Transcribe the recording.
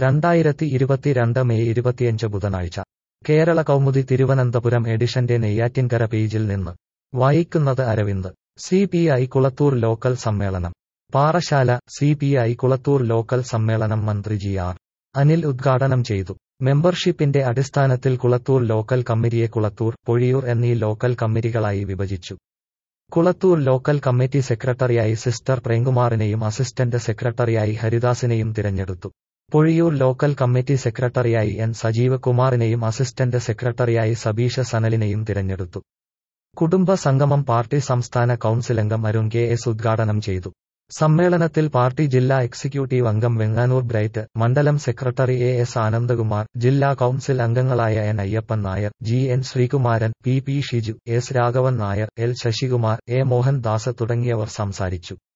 രണ്ടായിരത്തി ഇരുപത്തിരണ്ട് മെയ് ഇരുപത്തിയഞ്ച് ബുധനാഴ്ച കേരള കൗമുദി തിരുവനന്തപുരം എഡിഷന്റെ നെയ്യാറ്റിൻകര പേജിൽ നിന്ന് വായിക്കുന്നത് Aravind C P I Kulathoor local സമ്മേളനം Parassala C P I Kulathoor local സമ്മേളനം മന്ത്രി ജി ആർ അനിൽ ഉദ്ഘാടനം ചെയ്തു മെമ്പർഷിപ്പിന്റെ അടിസ്ഥാനത്തിൽ കുളത്തൂർ ലോക്കൽ കമ്മിറ്റിയെ കുളത്തൂർ പൊഴിയൂർ എന്നീ ലോക്കൽ കമ്മിറ്റികളായി വിഭജിച്ചു കുളത്തൂർ ലോക്കൽ കമ്മിറ്റി സെക്രട്ടറിയായി സിസ്റ്റർ പ്രേംകുമാറിനെയും അസിസ്റ്റന്റ് സെക്രട്ടറിയായി ഹരിദാസിനെയും തിരഞ്ഞെടുത്തു പൊഴിയൂർ ലോക്കൽ കമ്മിറ്റി സെക്രട്ടറിയായി എൻ സജീവ് കുമാറിനെയും അസിസ്റ്റന്റ് സെക്രട്ടറിയായി സബീഷ സനലിനെയും തിരഞ്ഞെടുത്തു കുടുംബ സംഗമം പാർട്ടി സംസ്ഥാന കൌൺസിലംഗം അരുൺ കെ എസ് ഉദ്ഘാടനം ചെയ്തു സമ്മേളനത്തിൽ പാർട്ടി ജില്ലാ എക്സിക്യൂട്ടീവ് അംഗം വെങ്ങാനൂർ ബ്രൈറ്റ് മണ്ഡലം സെക്രട്ടറി എ എസ് ആനന്ദകുമാർ ജില്ലാ കൌൺസിൽ അംഗങ്ങളായ N Ayyappan Nair G N Sreekumaran P P Shiju S Raghavan Nair L Sasikumar A Mohan Das തുടങ്ങിയവർ സംസാരിച്ചു